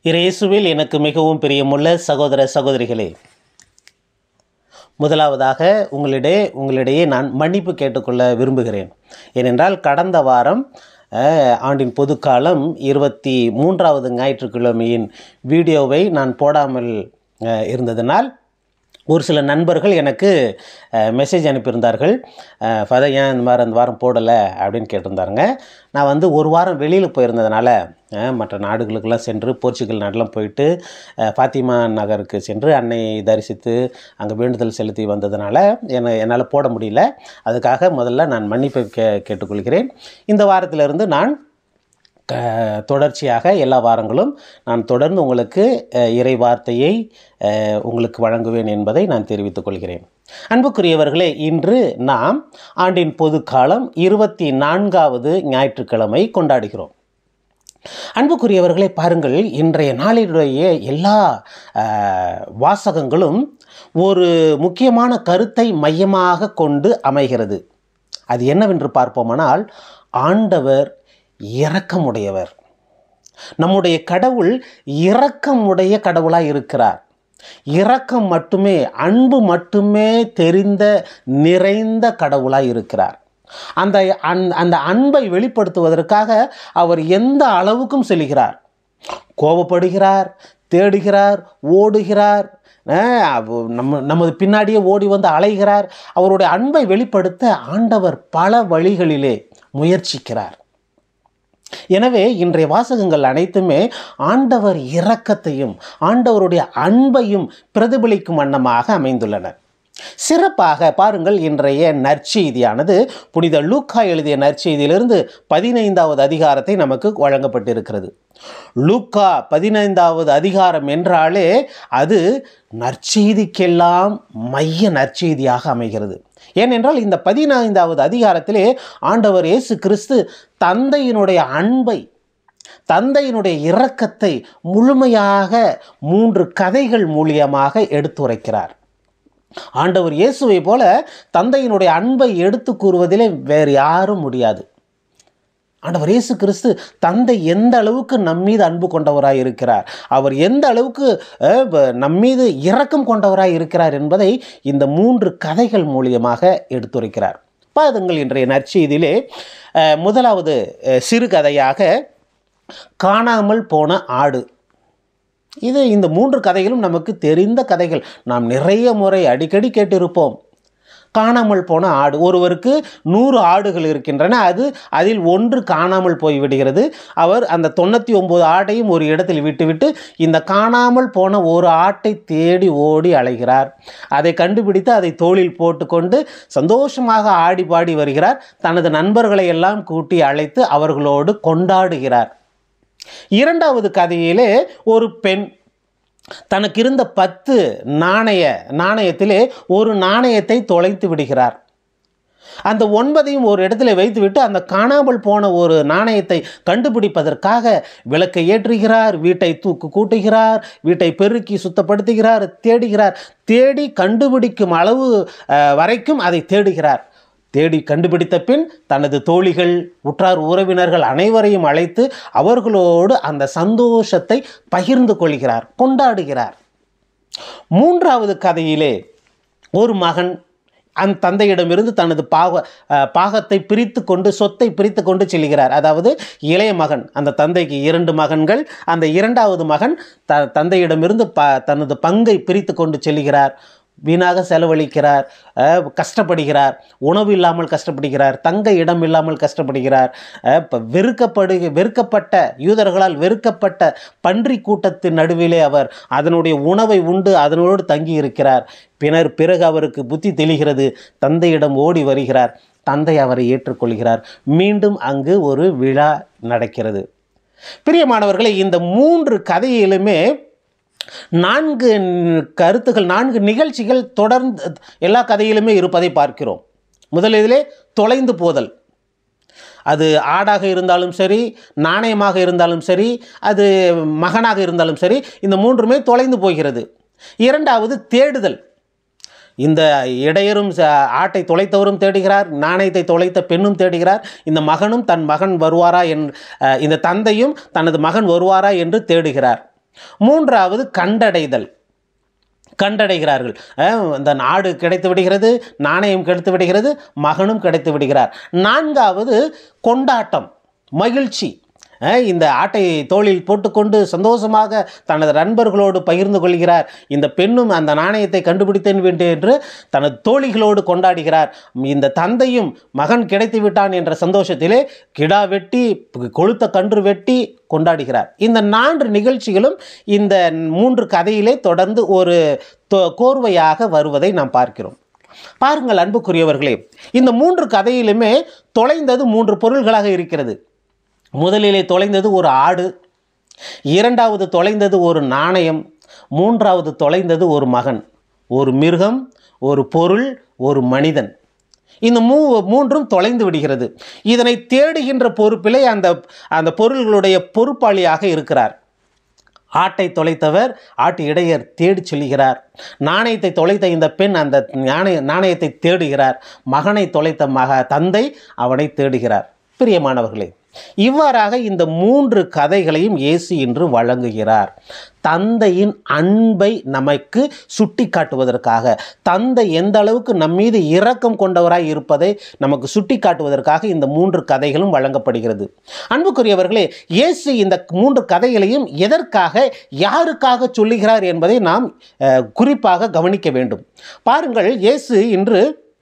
இயேசுவில் எனக்கு மிகவும் பிரியமுள்ள சகோதர சகோதரிகளே முதலாவதாக உங்களிடையே உங்களிடையே நான் மன்னிப்பு கேட்டுக்கொள்ள விரும்புகிறேன் ஏனென்றால் கடந்த வாரம் அஹ், ஆண்டின் பொதுக்காலம் இருபத்தி மூன்றாவது ஞாயிற்றுக்கிழமையின் வீடியோவை நான் போடாமல் அஹ், இருந்ததினால் ஒரு சில நண்பர்கள் எனக்கு மெசேஜ் அனுப்பியிருந்தார்கள் ஃபாதர் ஏன் இந்த மாதிரி அந்த வாரம் போடலை அப்படின்னு கேட்டிருந்தாருங்க நான் வந்து ஒரு வாரம் வெளியில் போயிருந்ததுனால அஹ், மற்ற நாடுகளுக்கெல்லாம் சென்று போர்ச்சுகல் நாடெலாம் போயிட்டு அஹ், ஃபாத்திமா நகருக்கு சென்று அன்னை தரிசித்து அங்கே வேண்டுதல் செலுத்தி வந்ததுனால என்னை என்னால் போட முடியல அதுக்காக முதல்ல நான் மன்னிப்பு கே கேட்டுக்கொள்கிறேன் இந்த வாரத்திலிருந்து நான் க தொடர்ச்சியாக எல்லா வாரங்களும் நான் தொடர்ந்து உங்களுக்கு அஹ், இறை வார்த்தையை அஹ், உங்களுக்கு வழங்குவேன் என்பதை நான் தெரிவித்துக் கொள்கிறேன் அன்புக்குரியவர்களே இன்று நாம் ஆண்டின் பொதுக்காலம் இருபத்தி நான்காவது ஞாயிற்றுக்கிழமை கொண்டாடுகிறோம் அன்புக்குரியவர்களே பாருங்கள் இன்றைய நாளினுடைய எல்லா அஹ், வாசகங்களும் ஒரு முக்கியமான கருத்தை மையமாக கொண்டு அமைகிறது அது என்னவென்று பார்ப்போமானால் ஆண்டவர் இரக்கமுடையவர் நம்முடைய கடவுள் இரக்கமுடைய கடவுளாய் இருக்கிறார் இரக்கம் மட்டுமே அன்பு மட்டுமே தெரிந்த நிறைந்த கடவுளாய் இருக்கிறார் அந்த அன்- அந்த அன்பை வெளிப்படுத்துவதற்காக அவர் எந்த அளவுக்கும் செல்கிறார் கோபப்படுகிறார் தேடுகிறார் ஓடுகிறார் அஹ், அவ- நம்ம நமது பின்னாடியே ஓடி வந்து அலைகிறார் அவருடைய அன்பை வெளிப்படுத்த ஆண்டவர் பல வழிகளிலே முயற்சிக்கிறார் எனவே இன்றைய வாசகங்கள் அனைத்துமே ஆண்டவர் இரக்கத்தையும் ஆண்டவருடைய அன்பையும் பிரதிபலிக்கும் வண்ணமாக அமைந்துள்ளன சிறப்பாக பாருங்கள் இன்றைய நற்செய்தியானது புனித லூக்கா எழுதிய நற்செய்தியிலிருந்து பதினைந்தாவது அதிகாரத்தை நமக்கு வழங்கப்பட்டிருக்கிறது லூக்கா பதினைந்தாவது அதிகாரம் என்றாலே அது நற்செய்திக்கெல்லாம் மைய நற்செய்தியாக அமைகிறது ஏனென்றால் இந்த பதினைந்தாவது அதிகாரத்திலே ஆண்டவர் இயேசு கிறிஸ்து தந்தையினுடைய அன்பை தந்தையினுடைய இரக்கத்தை முழுமையாக மூன்று கதைகள் மூலியமாக எடுத்துரைக்கிறார் ஆண்டவர் இயேசுவை போல தந்தையினுடைய அன்பை எடுத்து கூறுவதிலே வேறு யாரும் முடியாது ஆண்டவர் இயேசு கிறிஸ்து தந்தை எந்த அளவுக்கு நம்மீது அன்பு கொண்டவராய் இருக்கிறார் அவர் எந்த அளவுக்கு அஹ், வ- நம்மீது இரக்கம் கொண்டவராய் இருக்கிறார் என்பதை இந்த மூன்று கதைகள் மூலியமாக எடுத்துரைக்கிறார் பாருங்கள் இன்றைய நற்செய்தியிலே அஹ், முதலாவது அஹ், சிறுகதையாக காணாமல் போன ஆடு இது இந்த மூன்று கதைகளும் நமக்கு தெரிந்த கதைகள் நாம் நிறைய முறை அடிக்கடி கேட்டிருப்போம் காணாமல் போன ஆடு ஒருவருக்கு நூறு ஆடுகள் இருக்கின்றன அது அதில் ஒன்று காணாமல் போய் விடுகிறது அவர் அந்த தொண்ணூற்றி ஒம்பது ஆட்டையும் ஒரு இடத்தில் விட்டுவிட்டு இந்த காணாமல் போன ஒரு ஆட்டை தேடி ஓடி அலைகிறார் அதை கண்டுபிடித்து அதை தோளில் போட்டுக்கொண்டு சந்தோஷமாக ஆடி பாடி வருகிறார் தனது நண்பர்களை எல்லாம் கூட்டி அழைத்து அவர்களோடு கொண்டாடுகிறார் இரண்டாவது கதையிலே ஒரு பெண் தனக்கு இருந்த பத்து நாணய நாணயத்திலே ஒரு நாணயத்தை தொலைத்து விடுகிறார் அந்த ஒன்பதையும் ஒரு இடத்துல வைத்துவிட்டு அந்த காணாமல் போன ஒரு நாணயத்தை கண்டுபிடிப்பதற்காக விளக்கை ஏற்றுகிறார் வீட்டை தூக்கு கூட்டுகிறார் வீட்டை பெருக்கி சுத்தப்படுத்துகிறார் தேடுகிறார் தேடி கண்டுபிடிக்கும் அளவு அஹ், வரைக்கும் அதை தேடுகிறார் தேடி கண்டுபிடித்த பின் தனது தோழிகள் உற்றார் உறவினர்கள் அனைவரையும் அழைத்து அவர்களோடு அந்த சந்தோஷத்தை பகிர்ந்து கொள்கிறார் கொண்டாடுகிறார் மூன்றாவது கதையிலே ஒரு மகன் அந்த தந்தையிடமிருந்து தனது பாக அஹ், பாகத்தை பிரித்து கொண்டு சொத்தை பிரித்து கொண்டு செல்கிறார் அதாவது இளைய மகன் அந்த தந்தைக்கு இரண்டு மகன்கள் அந்த இரண்டாவது மகன் த தந்தையிடமிருந்து ப தனது பங்கை பிரித்து கொண்டு செல்கிறார் வீணாக செலவழிக்கிறார் அஹ், கஷ்டப்படுகிறார் உணவு இல்லாமல் கஷ்டப்படுகிறார் தங்க இடம் இல்லாமல் கஷ்டப்படுகிறார் அஹ், இப்ப வெறுக்கப்படு வெறுக்கப்பட்ட யூதர்களால் வெறுக்கப்பட்ட பன்றி கூட்டத்தின் நடுவிலே அவர் அதனுடைய உணவை உண்டு அதனோடு தங்கி இருக்கிறார் பின்னர் பிறகு அவருக்கு புத்தி தெளிகிறது தந்தையிடம் ஓடி வருகிறார் தந்தை அவரை ஏற்றுக்கொள்கிறார் மீண்டும் அங்கு ஒரு விழா நடக்கிறது பிரியமானவர்களே இந்த மூன்று கதையிலுமே நான்கு கருத்துகள் நான்கு நிகழ்ச்சிகள் தொடர்ந்து எல்லா கதையிலுமே இருப்பதை பார்க்கிறோம் முதலிலே தொலைந்து போதல் அது ஆடாக இருந்தாலும் சரி நாணயமாக இருந்தாலும் சரி அது மகனாக இருந்தாலும் சரி இந்த மூன்றுமே தொலைந்து போகிறது இரண்டாவது தேடுதல் இந்த இடையரும் ச- ஆட்டை தொலைத்தவரும் தேடுகிறார் நாணயத்தை தொலைத்த பெண்ணும் தேடுகிறார் இந்த மகனும் தன் மகன் வருவாரா என் அஹ், இந்த தந்தையும் தனது மகன் வருவாரா என்று தேடுகிறார் மூன்றாவது கண்டடைதல் கண்டடைகிறார்கள் அஹ், இந்த நாடு கிடைத்து விடுகிறது நாணயம் கிடைத்து விடுகிறது மகனும் கிடைத்து விடுகிறார் நான்காவது கொண்டாட்டம் மகிழ்ச்சி அஹ், இந்த ஆட்டை தோளில் போட்டுக்கொண்டு சந்தோஷமாக தனது நண்பர்களோடு பகிர்ந்து கொள்கிறார் இந்த பெண்ணும் அந்த நாணயத்தை கண்டுபிடித்தேன் வேண்டும் என்று தனது தோழிகளோடு கொண்டாடுகிறார் இந்த தந்தையும் மகன் கிடைத்து விட்டான் என்ற சந்தோஷத்திலே கிடா வெட்டி கொளுத்த கன்று வெட்டி கொண்டாடுகிறார் இந்த நான்கு நிகழ்ச்சிகளும் இந்த மூன்று கதையிலே தொடர்ந்து ஒரு தொ- கோர்வையாக வருவதை நாம் பார்க்கிறோம் பாருங்கள் அன்புக்குரியவர்களே இந்த மூன்று கதையிலுமே தொலைந்தது மூன்று பொருள்களாக இருக்கிறது முதலிலே தொலைந்தது ஒரு ஆடு இரண்டாவது தொலைந்தது ஒரு நாணயம் மூன்றாவது தொலைந்தது ஒரு மகன் ஒரு மிருகம் ஒரு பொருள் ஒரு மனிதன் இந்த மூ மூன்றும் தொலைந்து விடுகிறது இதனை தேடுகின்ற பொறுப்பிலே அந்த அந்த பொருள்களுடைய பொறுப்பாளியாக இருக்கிறார் ஆட்டை தொலைத்தவர் ஆட்டு இடையர் தேடிச் செல்கிறார் நாணயத்தை தொலைத்த இந்த பெண் அந்த நாணய நாணயத்தை தேடுகிறார் மகனை தொலைத்த மக தந்தை அவனை தேடுகிறார் பிரியமானவர்களே இவ்வாறாக இந்த மூன்று கதைகளையும் இயேசு இன்று வழங்குகிறார் தந்தையின் அன்பை நமக்கு சுட்டி காட்டுவதற்காக தந்தை எந்த அளவுக்கு நம் மீது இரக்கம் கொண்டவராய் இருப்பதை நமக்கு சுட்டி காட்டுவதற்காக இந்த மூன்று கதைகளும் வழங்கப்படுகிறது அன்புக்குரியவர்களே இயேசு இந்த மூன்று கதைகளையும் எதற்காக யாருக்காக சொல்லுகிறார் என்பதை நாம் அஹ், குறிப்பாக கவனிக்க வேண்டும் பாருங்கள் இயேசு இன்று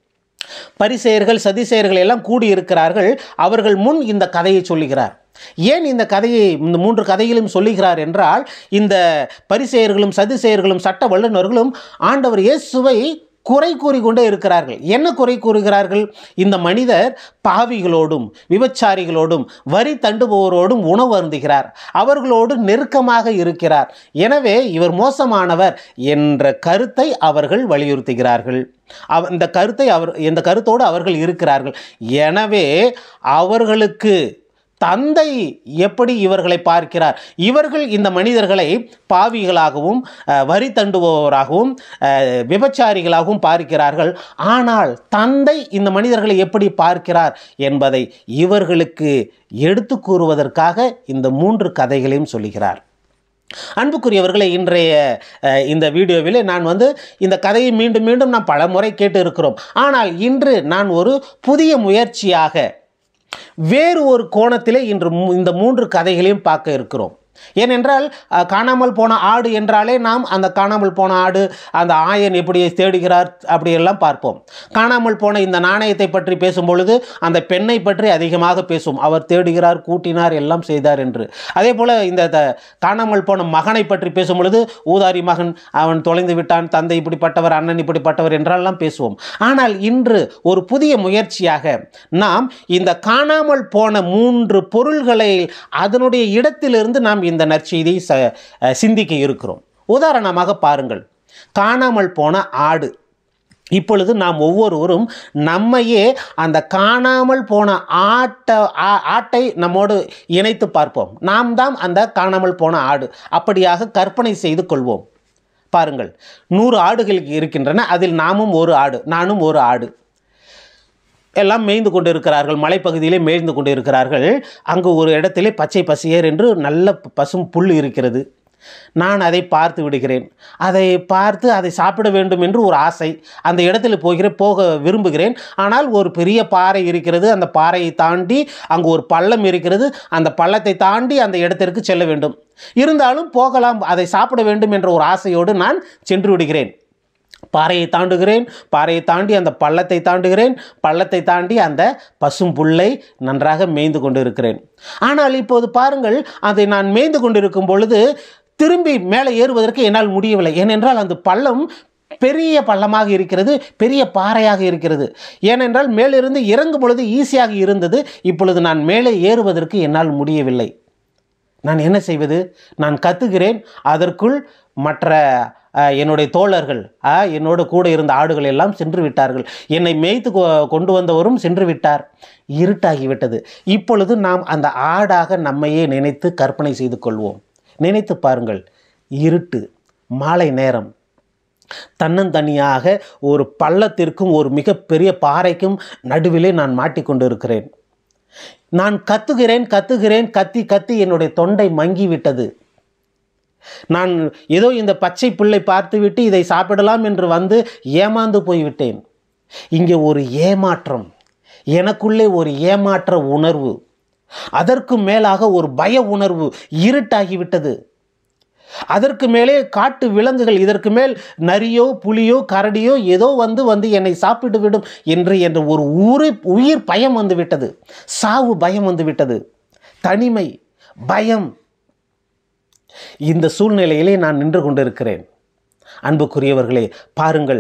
பரிசெயர்கள் சதிசெயர்கள் எல்லாம் கூடியிருக்கிறார்கள் அவர்கள் முன் இந்த கதையை சொல்லுகிறார் ஏன் இந்த கதையை இந்த மூன்று கதையிலும் சொல்லுகிறார் என்றால் இந்த பரிசெயர்களும் சதிசெயர்களும் சட்ட வல்லுநர்களும் ஆண்டவர் இயேசுவை குறை கூறிக்கொண்டே இருக்கிறார்கள் என்ன குறை கூறுகிறார்கள் இந்த மனிதர் பாவிகளோடும் விபச்சாரிகளோடும் வரி தண்டுபவரோடும் உணவு அருந்துகிறார் அவர்களோடு நெருக்கமாக இருக்கிறார் எனவே இவர் மோசமானவர் என்ற கருத்தை அவர்கள் வலியுறுத்துகிறார்கள் அவ இந்த கருத்தை அவர் இந்த கருத்தோடு அவர்கள் இருக்கிறார்கள் எனவே அவர்களுக்கு தந்தை எப்படி இவர்களை பார்க்கிறார் இவர்கள் இந்த மனிதர்களை பாவிகளாகவும் அஹ், வரி தண்டுபவராகவும் அஹ், விபச்சாரிகளாகவும் பார்க்கிறார்கள் ஆனால் தந்தை இந்த மனிதர்களை எப்படி பார்க்கிறார் என்பதை இவர்களுக்கு எடுத்து கூறுவதற்காக இந்த மூன்று கதைகளையும் சொல்லுகிறார் அன்புக்குரியவர்களை இன்றைய அஹ், இந்த வீடியோவில் நான் வந்து இந்த கதையை மீண்டும் மீண்டும் நாம் பல முறை கேட்டு இருக்கிறோம் ஆனால் இன்று நான் ஒரு புதிய முயற்சியாக வேறு ஒரு கோணத்திலே இன்று மூ- இந்த மூன்று கதைகளையும் பார்க்க இருக்கிறோம் ஏனென்றால் அஹ், காணாமல் போன ஆடு என்றாலே நாம் அந்த காணாமல் போன ஆடு அந்த ஆயன் எப்படி தேடுகிறார் அப்படியெல்லாம் பார்ப்போம் காணாமல் போன இந்த நாணயத்தை பற்றி பேசும் பொழுது அந்த பெண்ணை பற்றி அதிகமாக பேசுவோம் அவர் தேடுகிறார் கூட்டினார் எல்லாம் செய்தார் என்று அதே போல் இந்த த- காணாமல் போன மகனை பற்றி பேசும் பொழுது ஊதாரி மகன் அவன் தொலைந்து விட்டான் தந்தை இப்படிப்பட்டவர் அண்ணன் இப்படிப்பட்டவர் என்றெல்லாம் பேசுவோம் ஆனால் இன்று ஒரு புதிய முயற்சியாக நாம் இந்த காணாமல் போன மூன்று பொருள்களை அதனுடைய இடத்திலிருந்து நாம் இந்த நற்செய்தியை ச அஹ் சிந்திக்க இருக்கிறோம் உதாரணமாக பாருங்கள் காணாமல் போன ஆடு இப்பொழுது நாம் ஒவ்வொருவரும் நம்மையே அந்த காணாமல் போன ஆட்ட ஆ- ஆட்டை நம்மோடு இணைத்து பார்ப்போம் நாம் தான் அந்த காணாமல் போன ஆடு அப்படியாக கற்பனை செய்து கொள்வோம் பாருங்கள் நூறு ஆடுகள் இருக்கின்றன அதில் நாமும் ஒரு ஆடு நானும் ஒரு ஆடு எல்லாம் மேய்ந்து கொண்டு இருக்கிறார்கள் மலைப்பகுதியிலே மேய்ந்து கொண்டு இருக்கிறார்கள் அங்கு ஒரு இடத்திலே பச்சை பசியர் என்று நல்ல பசும் புல் இருக்கிறது நான் அதை பார்த்து விடுகிறேன் அதை பார்த்து அதை சாப்பிட வேண்டும் என்று ஒரு ஆசை அந்த இடத்துல போகிறேன் போக விரும்புகிறேன் ஆனால் ஒரு பெரிய பாறை இருக்கிறது அந்த பாறையை தாண்டி அங்கு ஒரு பள்ளம் இருக்கிறது அந்த பள்ளத்தை தாண்டி அந்த இடத்திற்கு செல்ல வேண்டும் இருந்தாலும் போகலாம் அதை சாப்பிட வேண்டும் என்ற ஒரு ஆசையோடு நான் சென்று விடுகிறேன் பாறையை தாண்டுகிறேன் பாறையை தாண்டி அந்த பள்ளத்தை தாண்டுகிறேன் பள்ளத்தை தாண்டி அந்த பசும் புல்லை நன்றாக மேய்ந்து கொண்டு இருக்கிறேன் ஆனால் இப்போது பாருங்கள் அதை நான் மேய்ந்து கொண்டிருக்கும் பொழுது திரும்பி மேலே ஏறுவதற்கு என்னால் முடியவில்லை ஏனென்றால் அந்த பள்ளம் பெரிய பள்ளமாக இருக்கிறது பெரிய பாறையாக இருக்கிறது ஏனென்றால் மேலிருந்து இறங்கும் பொழுது ஈஸியாக இருந்தது இப்பொழுது நான் மேலே ஏறுவதற்கு என்னால் முடியவில்லை நான் என்ன செய்வது நான் கத்துகிறேன் அதற்குள் மற்ற அஹ், என்னுடைய தோழர்கள் அஹ், என்னோடு கூட இருந்த ஆடுகள் எல்லாம் சென்று விட்டார்கள் என்னை மேய்த்து கொ- கொண்டு வந்தவரும் சென்று விட்டார் இருட்டாகிவிட்டது இப்பொழுது நாம் அந்த ஆடாக நம்மையே நினைத்து கற்பனை செய்து கொள்வோம் நினைத்து பாருங்கள் இருட்டு மாலை நேரம் தன்னந்தனியாக ஒரு பள்ளத்திற்கும் ஒரு மிகப்பெரிய பாறைக்கும் நடுவிலே நான் மாட்டிக்கொண்டு இருக்கிறேன் நான் கத்துகிறேன் கத்துகிறேன் கத்தி கத்தி என்னுடைய தொண்டை மங்கி விட்டது நான் ஏதோ இந்த பச்சை பிள்ளை பார்த்துவிட்டு இதை சாப்பிடலாம் என்று வந்து ஏமாந்து போய்விட்டேன் இங்கே ஒரு ஏமாற்றம் எனக்குள்ளே ஒரு ஏமாற்ற உணர்வு அதற்கு மேலாக ஒரு பய உணர்வு இருட்டாகிவிட்டது அதற்கு மேலே காட்டு விலங்குகள் இதற்கு மேல் நரியோ புலியோ கரடியோ ஏதோ வந்து வந்து என்னை சாப்பிட்டு விடும் என்று என்ற ஒரு உரு உயிர் பயம் வந்து விட்டது சாவு பயம் வந்து விட்டது தனிமை பயம் இந்த சூழ்நிலையிலே நான் நின்று கொண்டிருக்கிறேன் அன்புக்குரியவர்களே பாருங்கள்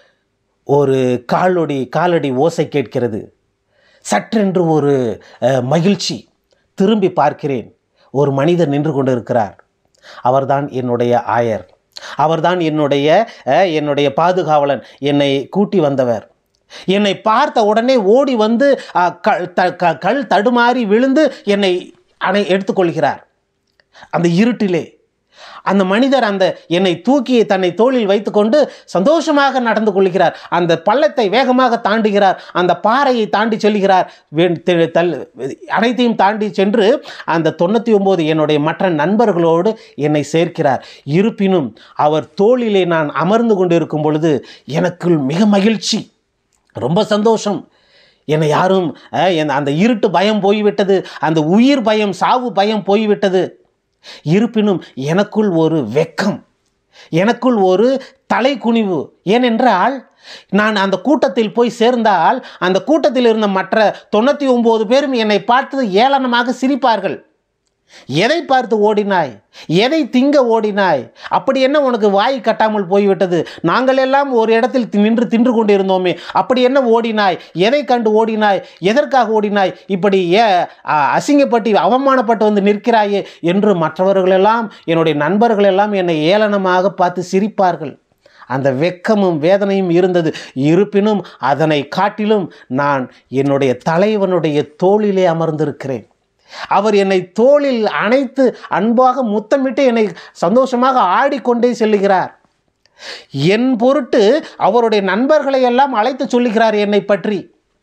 ஒரு காலொடி காலடி ஓசை கேட்கிறது சற்றென்று ஒரு அஹ், மகிழ்ச்சி திரும்பி பார்க்கிறேன் ஒரு மனிதர் நின்று கொண்டிருக்கிறார் அவர்தான் என்னுடைய ஆயர் அவர்தான் என்னுடைய அஹ், என்னுடைய பாதுகாவலன் என்னை கூட்டி வந்தவர் என்னை பார்த்த உடனே ஓடி வந்து அஹ், க- த- க- கல் தடுமாறி விழுந்து என்னை அணை எடுத்துக்கொள்கிறார் அந்த இருட்டிலே அந்த மனிதர் அந்த என்னை தூக்கி தன்னை தோளில் வைத்துக்கொண்டு சந்தோஷமாக நடந்து கொள்கிறார் அந்த பள்ளத்தை வேகமாக தாண்டுகிறார் அந்த பாறையை தாண்டி செல்கிறார் வே- தெ- தல் அனைத்தையும் தாண்டி சென்று அந்த தொண்ணூற்றி ஒம்பது என்னுடைய மற்ற நண்பர்களோடு என்னை சேர்க்கிறார் இருப்பினும் அவர் தோளிலே நான் அமர்ந்து கொண்டிருக்கும் பொழுது எனக்குள் மிக மகிழ்ச்சி ரொம்ப சந்தோஷம் என்னை யாரும் அஹ், என் அந்த இருட்டு பயம் போய்விட்டது அந்த உயிர் பயம் சாவு பயம் போய்விட்டது இருப்பினும் எனக்குள் ஒரு வெக்கம் எனக்குள் ஒரு தலைக்குனிவு ஏனென்றால் நான் அந்த கூட்டத்தில் போய் சேர்ந்தால் அந்த கூட்டத்தில் இருந்த மற்ற தொண்ணூற்றி ஒம்பது பேரும் என்னை பார்த்து ஏளனமாக சிரிப்பார்கள் எதை பார்த்து ஓடினாய் எதை திங்க ஓடினாய் அப்படி என்ன உனக்கு வாய் கட்டாமல் போய்விட்டது நாங்கள் எல்லாம் ஒரு இடத்தில் தி- நின்று தின்று கொண்டிருந்தோமே அப்படி என்ன ஓடினாய் எதை கண்டு ஓடினாய் எதற்காக ஓடினாய் இப்படி ஏ அ, அசிங்கப்பட்டு அவமானப்பட்டு வந்து நிற்கிறாயே என்று மற்றவர்களெல்லாம் என்னுடைய நண்பர்கள் எல்லாம் என்னை ஏளனமாக பார்த்து சிரிப்பார்கள் அந்த வெக்கமும் வேதனையும் இருந்தது இருப்பினும் அதனை காட்டிலும் நான் என்னுடைய தலைவனுடைய தோளிலே அமர்ந்திருக்கிறேன் அவர் என்னை தோளில் அணைத்து அன்பாக முத்தமிட்டு என்னை சந்தோஷமாக ஆடிக்கொண்டே செல்லுகிறார் என் பொருட்டு அவருடைய நண்பர்களை எல்லாம் அழைத்து சொல்லுகிறார் என்னை பற்றி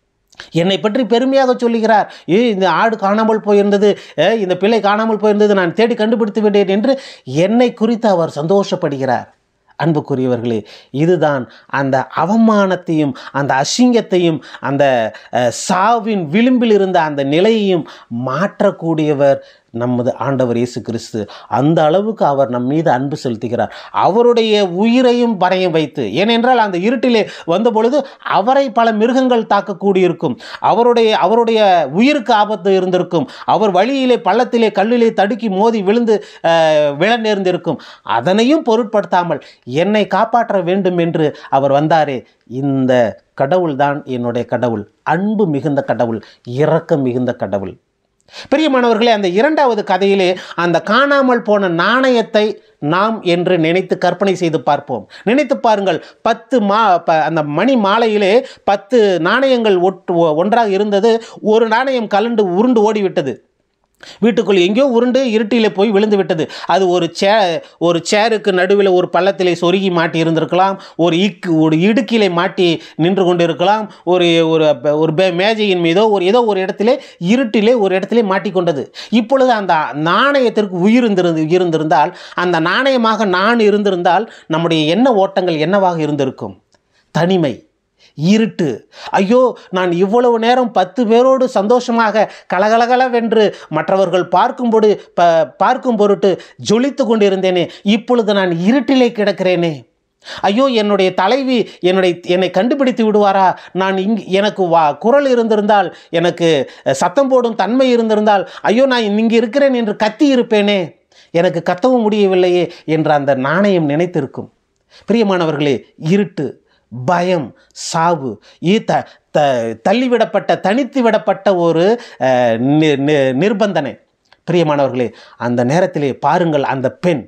என்னை பற்றி பெருமையாக சொல்லுகிறார் ஏ இந்த ஆடு காணாமல் போயிருந்தது ஏ, இந்த பிள்ளை காணாமல் போயிருந்தது நான் தேடி கண்டுபிடித்து விட்டேன் என்று என்னை குறித்து அவர் சந்தோஷப்படுகிறார் அன்புக்குரியவர்களே இதுதான் அந்த அவமானத்தையும் அந்த அசிங்கத்தையும் அந்த அஹ், சாவின் விளிம்பில் இருந்த அந்த நிலையையும் மாற்றக்கூடியவர் நமது ஆண்டவர் இயேசு கிறிஸ்து அந்த அளவுக்கு அவர் நம் மீது அன்பு செலுத்துகிறார் அவருடைய உயிரையும் பறையம் வைத்து ஏனென்றால் அந்த இருட்டிலே வந்த பொழுது அவரை பல மிருகங்கள் தாக்கக்கூடியிருக்கும் அவருடைய அவருடைய உயிருக்கு ஆபத்து இருந்திருக்கும் அவர் வழியிலே பள்ளத்திலே கல்லிலே தடுக்கி மோதி விழுந்து அஹ், விழ நேர்ந்திருக்கும் அதனையும் பொருட்படுத்தாமல் என்னை காப்பாற்ற வேண்டும் என்று அவர் வந்தாரே இந்த கடவுள்தான் என்னுடைய கடவுள் அன்பு மிகுந்த கடவுள் இரக்கம் மிகுந்த கடவுள் பிரியமானவர்களே அந்த இரண்டாவது கதையிலே அந்த காணாமல் போன நாணயத்தை நாம் என்று நினைத்து கற்பனை செய்து பார்ப்போம் நினைத்து பாருங்கள் பத்து மா ப- அந்த மணி மாலையிலே பத்து நாணயங்கள் ஒட்டு ஒன்றாக இருந்தது ஒரு நாணயம் கலண்டு உருண்டு ஓடிவிட்டது வீட்டுக்குள் எங்கேயோ உருண்டு இருட்டிலே போய் விழுந்து விட்டது அது ஒரு சே ஒரு சேருக்கு நடுவில் ஒரு பள்ளத்திலே சொருகி மாட்டி இருந்திருக்கலாம் ஒரு இக்கு ஒரு இடுக்கிலே மாட்டி நின்று கொண்டு இருக்கலாம் ஒரு ஒரு ப- ஒரு பே- மேஜையின் மீதோ ஒரு ஏதோ ஒரு இடத்திலே இருட்டிலே ஒரு இடத்திலே மாட்டிக்கொண்டது இப்பொழுது அந்த நாணயத்திற்கு உயிர் இருந்திருந்து இருந்திருந்தால் அந்த நாணயமாக நான் இருந்திருந்தால் நம்முடைய எண்ண ஓட்டங்கள் என்னவாக இருந்திருக்கும் தனிமை இருட்டு ஐயோ நான் இவ்வளவு நேரம் பத்து பேரோடு சந்தோஷமாக கலகலகலவென்று மற்றவர்கள் பார்க்கும்போது ப பார்க்கும் பொருட்டு ஜொலித்து கொண்டிருந்தேனே இப்பொழுது நான் இருட்டிலே கிடக்கிறேனே ஐயோ என்னுடைய தலைவி என்னுடைய என்னை கண்டுபிடித்து விடுவாரா நான் இங் எனக்கு வா குரல் இருந்திருந்தால் எனக்கு அஹ், சத்தம் போடும் தன்மை இருந்திருந்தால் ஐயோ நான் இங்கே இருக்கிறேன் என்று கத்தி இருப்பேனே எனக்கு கத்தவும் முடியவில்லையே என்று அந்த நாணயம் நினைத்திருக்கும் பிரியமானவர்களே இருட்டு பயம் சாவு ஈ த த தள்ளிவிடப்பட்ட தனித்து விடப்பட்ட ஒரு அஹ், நி- நி- நிர்பந்தனை பிரியமானவர்களே அந்த நேரத்திலே பாருங்கள் அந்த பெண்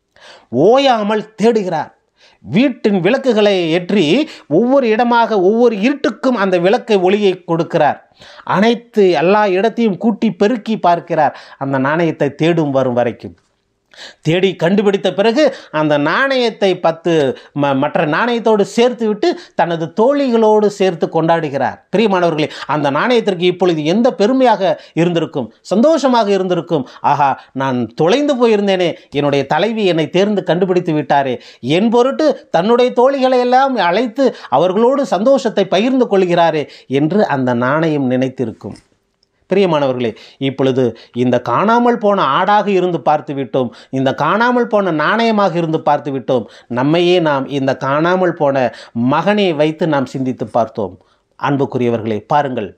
ஓயாமல் தேடுகிறார் வீட்டின் விளக்குகளை ஏற்றி ஒவ்வொரு இடமாக ஒவ்வொரு இருட்டுக்கும் அந்த விளக்கை ஒளியை கொடுக்கிறார் அனைத்து எல்லா இடத்தையும் கூட்டி பெருக்கி பார்க்கிறார் அந்த நாணயத்தை தேடும் வரும் வரைக்கும் தேடி கண்டுபிடித்த பிறகு அந்த நாணயத்தை பத்து ம மற்ற நாணயத்தோடு சேர்த்து விட்டு தனது தோழிகளோடு சேர்த்து கொண்டாடுகிறார் பிரியமானவர்களே அந்த நாணயத்திற்கு இப்பொழுது எந்த பெருமையாக இருந்திருக்கும் சந்தோஷமாக இருந்திருக்கும் ஆஹா நான் தொலைந்து போயிருந்தேனே என்னுடைய தலைவி என்னை தேர்ந்து கண்டுபிடித்து விட்டாரே என் பொருட்டு தன்னுடைய தோழிகளை எல்லாம் அழைத்து அவர்களோடு சந்தோஷத்தை பகிர்ந்து கொள்கிறாரே என்று அந்த நாணயம் நினைத்திருக்கும் பிரியமானவர்களே இப்பொழுது இந்த காணாமல் போன ஆடாக இருந்து பார்த்து விட்டோம் இந்த காணாமல் போன நாணயமாக இருந்து பார்த்து விட்டோம் நம்மையே நாம் இந்த காணாமல் போன மகனை வைத்து நாம் சிந்தித்து பார்த்தோம் அன்புக்குரியவர்களே பாருங்கள்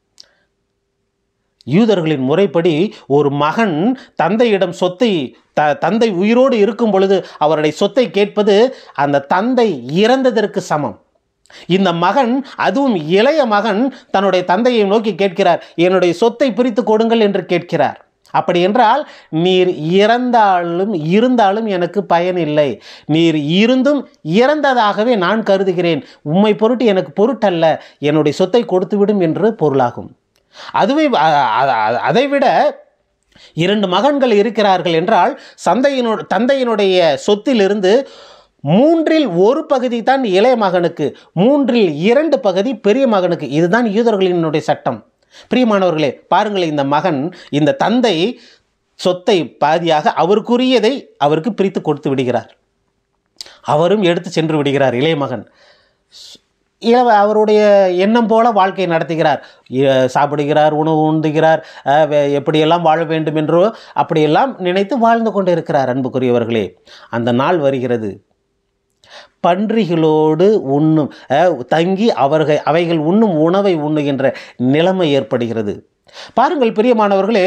யூதர்களின் முறைப்படி ஒரு மகன் தந்தையிடம் சொத்தை த தந்தை உயிரோடு இருக்கும் பொழுது அவருடைய சொத்தை கேட்பது அந்த தந்தை இறந்ததற்கு சமம் இந்த மகன் அதுவும் இளைய மகன் தன்னுடைய தந்தையை நோக்கி கேட்கிறார் என்னுடைய சொத்தை பிரித்து கொடுங்கள் என்று கேட்கிறார் அப்படி என்றால் நீர் இறந்தாலும் இருந்தாலும் எனக்கு பயன் இல்லை நீர் இருந்தும் இறந்ததாகவே நான் கருதுகிறேன் உம்மை பொருட்டு எனக்கு பொருட்டல்ல என்னுடைய சொத்தை கொடுத்துவிடும் என்று பொருளாகும் அதுவே அ- அ- அதைவிட இரண்டு மகன்கள் இருக்கிறார்கள் என்றால் சந்தையினு தந்தையினுடைய சொத்திலிருந்து மூன்றில் ஒரு பகுதி தான் இளைய மகனுக்கு மூன்றில் இரண்டு பகுதி பெரிய மகனுக்கு இதுதான் யூதர்களினுடைய சட்டம் பிரியமானவர்களே பாருங்கள் இந்த மகன் இந்த தந்தை சொத்தை பாதியாக அவருக்குரியதை அவருக்கு பிரித்து கொடுத்து விடுகிறார் அவரும் எடுத்து சென்று விடுகிறார் இளைய மகன் இளவ அவருடைய எண்ணம் போல வாழ்க்கை நடத்துகிறார் இ- சாப்பிடுகிறார் உணவு உண்டுகிறார் அஹ், வே- எப்படியெல்லாம் வாழ வேண்டும் என்றோ அப்படியெல்லாம் நினைத்து வாழ்ந்து கொண்டு இருக்கிறார் அன்புக்குரியவர்களே அந்த நாள் வருகிறது பன்றிகளோடு உண்ணும் அஹ், தங்கி அவர்கள் அவைகள் உண்ணும் உணவை உண்ணுகின்ற நிலைமை ஏற்படுகிறது பாருங்கள் பிரியமானவர்களே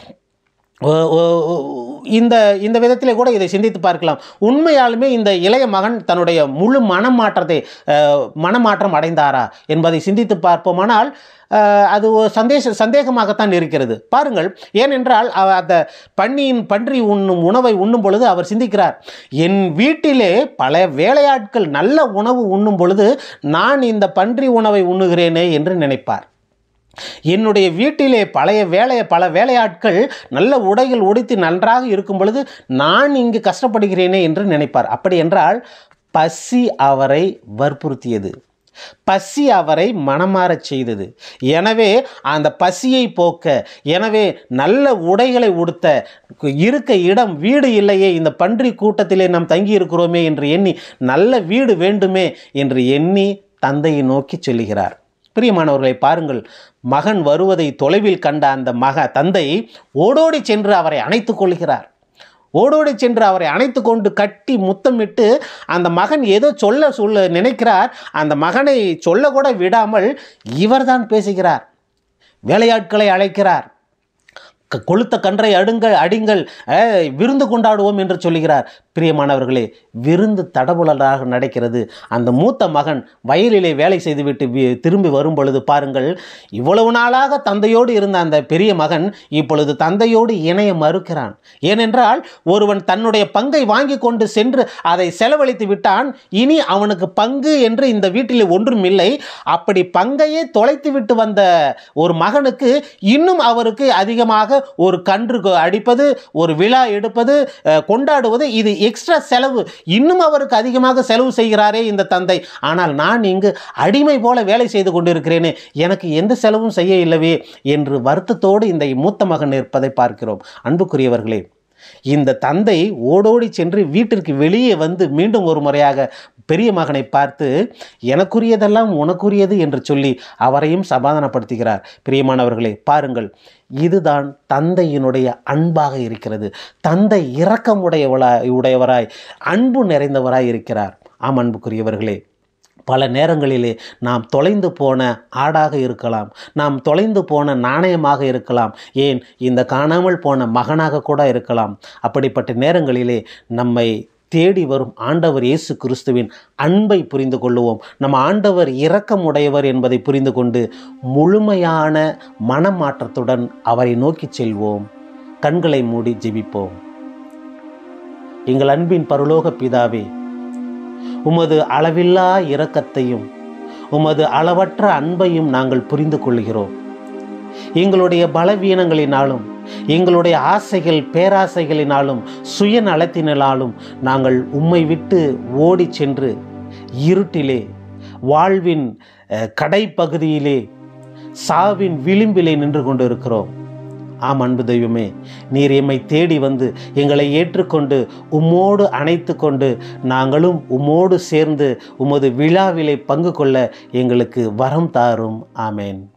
ஓ- ஓ- ஓ- இந்த இந்த விதத்திலே கூட இதை சிந்தித்து பார்க்கலாம் உண்மையாலுமே இந்த இளைய மகன் தன்னுடைய முழு மனமாற்றத்தை அஹ், மனமாற்றம் அடைந்தாரா என்பதை சிந்தித்து பார்ப்போமானால் அஹ், அது ஒரு சந்தேஷ சந்தேகமாகத்தான் இருக்கிறது பாருங்கள் ஏனென்றால் அவ- அந்த பன்னியின் பன்றி உண்ணும் உணவை உண்ணும் பொழுது அவர் சிந்திக்கிறார் என் வீட்டிலே பல வேலையாட்கள் நல்ல உணவு உண்ணும் பொழுது நான் இந்த பன்றி உணவை உண்ணுகிறேனே என்று நினைப்பார் என்னுடைய வீட்டிலே பழைய வேலைய பல வேலையாட்கள் நல்ல உடைகள் உடுத்தி நன்றாக இருக்கும் பொழுது நான் இங்கு கஷ்டப்படுகிறேனே என்று நினைப்பார் அப்படி என்றால் பசி அவரை வற்புறுத்தியது பசி அவரை மனமாறச் செய்தது எனவே அந்த பசியை போக்க எனவே நல்ல உடைகளை உடுத்த இருக்க இடம் வீடு இல்லையே இந்த பன்றி கூட்டத்திலே நாம் தங்கி இருக்கிறோமே என்று எண்ணி நல்ல வீடு வேண்டுமே என்று எண்ணி தந்தையை நோக்கி செல்லுகிறார் பிரியமானவர்களை பாருங்கள் மகன் வருவதை தொலைவில் கண்ட அந்த மக தந்தை ஓடோடி சென்று அவரை அணைத்துக் கொள்கிறார் ஓடோடி சென்று அவரை அணைத்து கொண்டு கட்டி முத்தமிட்டு அந்த மகன் ஏதோ சொல்ல சொல்ல நினைக்கிறார் அந்த மகனை சொல்ல கூட விடாமல் இவர்தான் பேசுகிறார் வேலையாட்களை அழைக்கிறார் க- கொளுத்த கன்றை அடுங்கள் அடிங்கள் அஹ், விருந்து கொண்டாடுவோம் என்று சொல்லுகிறார் பிரியமானவர்களே விருந்து தடபுடலாக நடக்கிறது அந்த மூத்த மகன் வயலிலே வேலை செய்துவிட்டு வி- திரும்பி வரும் பொழுது பாருங்கள் இவ்வளவு நாளாக தந்தையோடு இருந்த அந்த பெரிய மகன் இப்பொழுது தந்தையோடு இணைய மறுக்கிறான் ஏனென்றால் ஒருவன் தன்னுடைய பங்கை வாங்கி கொண்டு சென்று அதை செலவழித்து விட்டான் இனி அவனுக்கு பங்கு என்று இந்த வீட்டில் ஒன்றும் இல்லை அப்படி பங்கையே தொலைத்து விட்டு வந்த ஒரு மகனுக்கு இன்னும் அவருக்கு அதிகமாக ஒரு கன்று கொ- அடிப்பது ஒரு விழா எடுப்பது அஹ், கொண்டாடுவது இது எக்ஸ்ட்ரா செலவு இன்னும் அவருக்கு அதிகமாக செலவு செய்கிறாரே இந்த தந்தை ஆனால் நான் இங்கு அடிமை போல வேலை செய்து கொண்டிருக்கிறேனே எனக்கு எந்த செலவும் செய்ய இல்லவே என்று வருத்தத்தோடு இந்த மூத்த மகன் இருப்பதை பார்க்கிறோம் அன்புக்குரியவர்களே இந்த தந்தை ஓடோடி சென்று வீட்டிற்கு வெளியே வந்து மீண்டும் ஒரு முறையாக பெரிய மகனை பார்த்து எனக்குரியதெல்லாம் உனக்குரியது என்று சொல்லி அவரையும் சமாதானப்படுத்துகிறார் பிரியமானவர்களே பாருங்கள் இதுதான் தந்தையினுடைய அன்பாக இருக்கிறது தந்தை இரக்கமுடையவளாய் உடையவராய் அன்பு நிறைந்தவராய் இருக்கிறார் ஆம் அன்புக்குரியவர்களே பல நேரங்களிலே நாம் தொலைந்து போன ஆடாக இருக்கலாம் நாம் தொலைந்து போன நாணயமாக இருக்கலாம் ஏன் இந்த காணாமல் போன மகனாக கூட இருக்கலாம் அப்படிப்பட்ட நேரங்களிலே நம்மை தேடி வரும் ஆண்டவர் இயேசு கிறிஸ்துவின் அன்பை புரிந்து கொள்ளுவோம் நம்ம ஆண்டவர் இரக்கமுடையவர் என்பதை புரிந்து கொண்டு முழுமையான மனமாற்றத்துடன் அவரை நோக்கிச் செல்வோம் கண்களை மூடி ஜெபிப்போம் எங்கள் அன்பின் பரலோக பிதாவே உமது அளவில்லா இரக்கத்தையும் உமது அளவற்ற அன்பையும் நாங்கள் புரிந்து கொள்கிறோம் எங்களுடைய பலவீனங்களினாலும் எங்களுடைய ஆசைகள் பேராசைகளினாலும் சுயநலத்தினாலும் நாங்கள் உம்மை விட்டு ஓடிச் சென்று இருட்டிலே வாழ்வின் அஹ், கடைப்பகுதியிலே சாவின் விளிம்பிலே நின்று கொண்டிருக்கிறோம் ஆம் அன்பு தெய்வமே நீர் எம்மை தேடி வந்து எங்களை ஏற்றுக்கொண்டு உம்மோடு அணைத்து கொண்டு நாங்களும் உம்மோடு சேர்ந்து உமது விழாவிலே பங்கு கொள்ள எங்களுக்கு வரம் தாரும் ஆமேன்